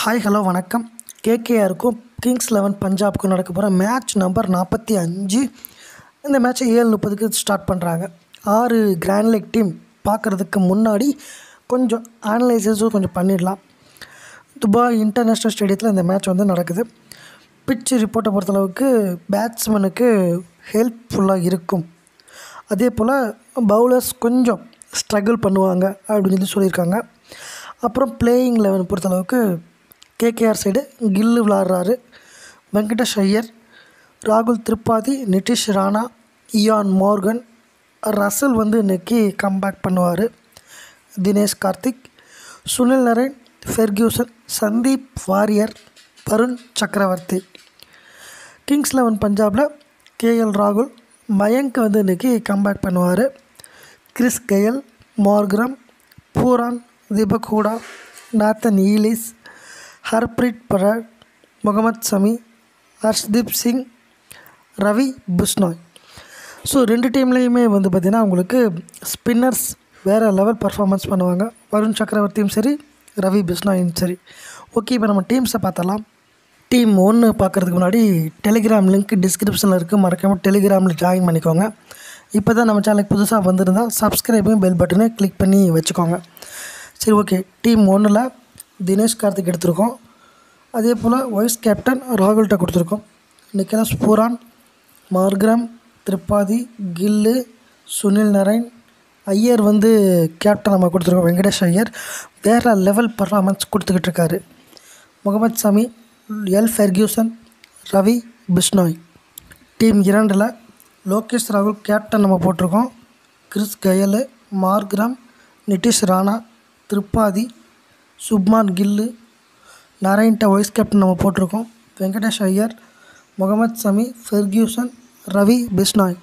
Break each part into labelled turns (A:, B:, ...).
A: hi hello வணக்கம் கேகேஆருக்கும் Kings eleven பஞ்சாப்க்கும் நடக்க போகிற மேட்ச் நம்பர் நாற்பத்தி அஞ்சு இந்த மேட்ச்சை ஏழு முப்பதுக்கு ஸ்டார்ட் பண்ணுறாங்க ஆறு கிராண்ட் லீக் டீம் பார்க்குறதுக்கு முன்னாடி கொஞ்சம் அனலைசஸும் கொஞ்சம் பண்ணிடலாம் துபாய் இன்டர்நேஷ்னல் ஸ்டேடியத்தில் இந்த மேட்ச் வந்து நடக்குது பிட்ச் ரிப்போர்ட்டை பொறுத்தளவுக்கு பேட்ஸ்மேனுக்கு ஹெல்ப்ஃபுல்லாக இருக்கும் அதே போல் பவுலர்ஸ் கொஞ்சம் ஸ்ட்ரகிள் பண்ணுவாங்க அப்படின்னு சொல்லி சொல்லியிருக்காங்க அப்புறம் பிளேயிங் லெவன் பொறுத்தளவுக்கு கேகேஆர் சைடு கில்லு விளாட்றாரு வெங்கடேஷ் ஐயர் ராகுல் Tripathi Nitish Rana Eoin Morgan Russell வந்து இன்னைக்கு கம்பேக் பண்ணுவார் Dinesh Karthik Sunil Narine Ferguson Sandeep Warrier Varun Chakravarthy Kings eleven பஞ்சாபில் கேஎல் ராகுல் மயங்க் வந்து இன்றைக்கி கம்பேக் பண்ணுவார் Chris Gayle Markram Pooran Deepak Hooda Nathan Ellis Harpreet Brar Mohammed Shami Arshdeep Singh Ravi Bishnoi so ரெண்டு டீம்லேயுமே வந்து பார்த்திங்கன்னா அவங்களுக்கு ஸ்பின்னர்ஸ் வேறு லெவல் பர்ஃபார்மன்ஸ் பண்ணுவாங்க வருண் சக்கரவர்த்தியும் சரி ரவி பிஸ்னாயும் சரி ஓகே இப்போ நம்ம டீம்ஸை பார்த்தலாம் டீம் ஒன்று பார்க்குறதுக்கு முன்னாடி டெலிகிராம் லிங்க் டிஸ்கிரிப்ஷனில் இருக்குது மறக்காமல் டெலிகிராமில் ஜாயின் பண்ணிக்கோங்க இப்போ தான் நம்ம சேனலுக்கு புதுசாக வந்திருந்தால் சப்ஸ்கிரைபையும் பெல் பட்டனை கிளிக் பண்ணி வச்சுக்கோங்க சரி ஓகே டீம் ஒன்றில் தினேஷ் கார்த்திக் எடுத்திருக்கோம் அதே போல் வைஸ் கேப்டன் ராகுல்கிட்ட கொடுத்துருக்கோம் Nicholas Pooran Markram Tripathi Gill Sunil Narine Iyer வந்து கேப்டன் நம்ம கொடுத்துருக்கோம் வெங்கடேஷ் ஐயர் வேறு லெவல் பர்ஃபார்மன்ஸ் கொடுத்துக்கிட்டு இருக்காரு Mohammed Shami L Ferguson Ravi Bishnoi team இரண்டில் லோகேஷ் ராகுல் கேப்டன் நம்ம போட்டிருக்கோம் Chris Gayle Markram Nitish Rana Tripathi Shubman Gill நரேன்ட்ட வைஸ் கேப்டன் நம்ம போட்டிருக்கோம் வெங்கடேஷ் ஐயர் முகமது சமி ஃபெர்கியூசன் ரவி பிஷ்னாய்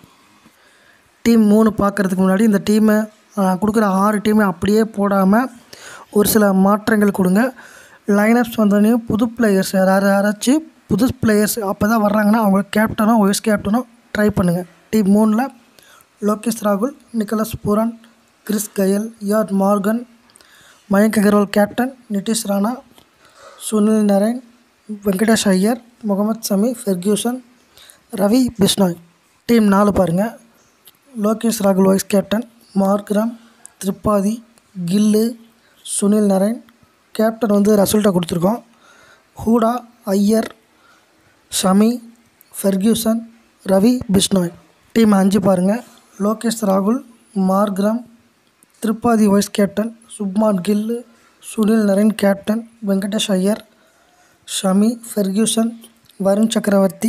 A: டீம் மூணு பார்க்குறதுக்கு முன்னாடி இந்த டீமை கொடுக்குற ஆறு டீமை அப்படியே போடாமல் ஒரு சில மாற்றங்கள் கொடுங்க லைனப்ஸ் வந்தோடனே புது பிளேயர்ஸ் யாராவது யாராச்சும் புது பிளேயர்ஸ் அப்போ தான் வர்றாங்கன்னா அவங்க கேப்டனோ வைஸ் கேப்டனோ ட்ரை பண்ணுங்கள் டீம் மூணில் லோகேஷ் ராகுல் நிக்கலஸ் பூரன் கிறிஸ் கயல் யார் Morgan Mayank Agarwal captain Nitish Rana Sunil Narine Venkatesh Iyer Mohammed Shami Ferguson Ravi Bishnoi team நாலு பாருங்கள் லோகேஷ் ராகுல் vice captain Markram Tripathi Gill Sunil Narine captain வந்து ரசல்ட்டை கொடுத்துருக்கோம் ஹூடா ஐயர் ஷமி ஃபெர்கியூசன் ரவி பிஷ்னாய் டீம் அஞ்சு பாருங்கள் லோகேஷ் ராகுல் Markram Tripathi vice captain Shubman Gill Sunil Narine captain Venkatesh Iyer Shami Ferguson Varun Chakravarthy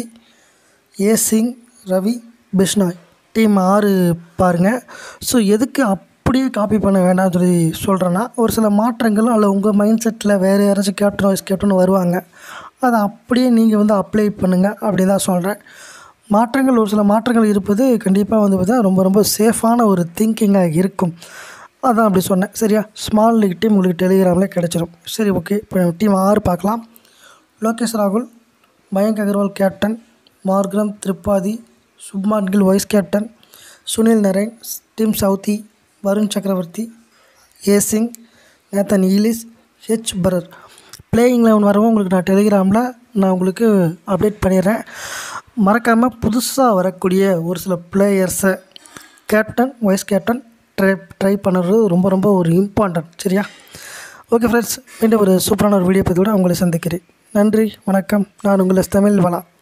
A: A Singh Ravi Bishnoi team ஆறு பாருங்கள் ஸோ எதுக்கு அப்படியே காப்பி பண்ண வேண்டாம்னு சொல்லி சொல்கிறேன்னா ஒரு சில மாற்றங்கள் அல்ல உங்கள் மைண்ட் செட்டில் வேறு யாராச்சும் கேப்டன் வைஸ் கேப்டன் வருவாங்க அதை அப்படியே நீங்கள் வந்து அப்ளை பண்ணுங்கள் அப்படி தான் சொல்கிறேன் மாற்றங்கள் ஒரு சில மாற்றங்கள் இருப்பது கண்டிப்பாக வந்து பார்த்தா ரொம்ப ரொம்ப சேஃபான ஒரு திங்கிங்காக இருக்கும் அதான் அப்படி சொன்னேன் சரியா ஸ்மால் லீக் டீம் உங்களுக்கு டெலிகிராமில் கிடச்சிரும் சரி ஓகே இப்போ டீம் ஆறு பார்க்கலாம் லோகேஷ் ராகுல் Mayank Agarwal captain Markram Tripathi Shubman Gill vice captain Sunil Narine team Southee Varun Chakravarthy A Singh Nathan Ellis H Brar playing eleven வரவும் உங்களுக்கு நான் டெலிகிராமில் நான் உங்களுக்கு அப்டேட் பண்ணிடுறேன் மறக்காமல் புதுசாக வரக்கூடிய ஒரு சில பிளேயர்ஸை captain vice captain try try பண்ணுறது ரொம்ப ரொம்ப ஒரு இம்பார்ட்டன்ட் சரியா ஓகே ஃப்ரெண்ட்ஸ் மீண்டும் ஒரு சூப்பரான ஒரு வீடியோ பற்றி கூட உங்களை சந்திக்கிறேன் நன்றி வணக்கம் நான் உங்கள் தமிழ் வளா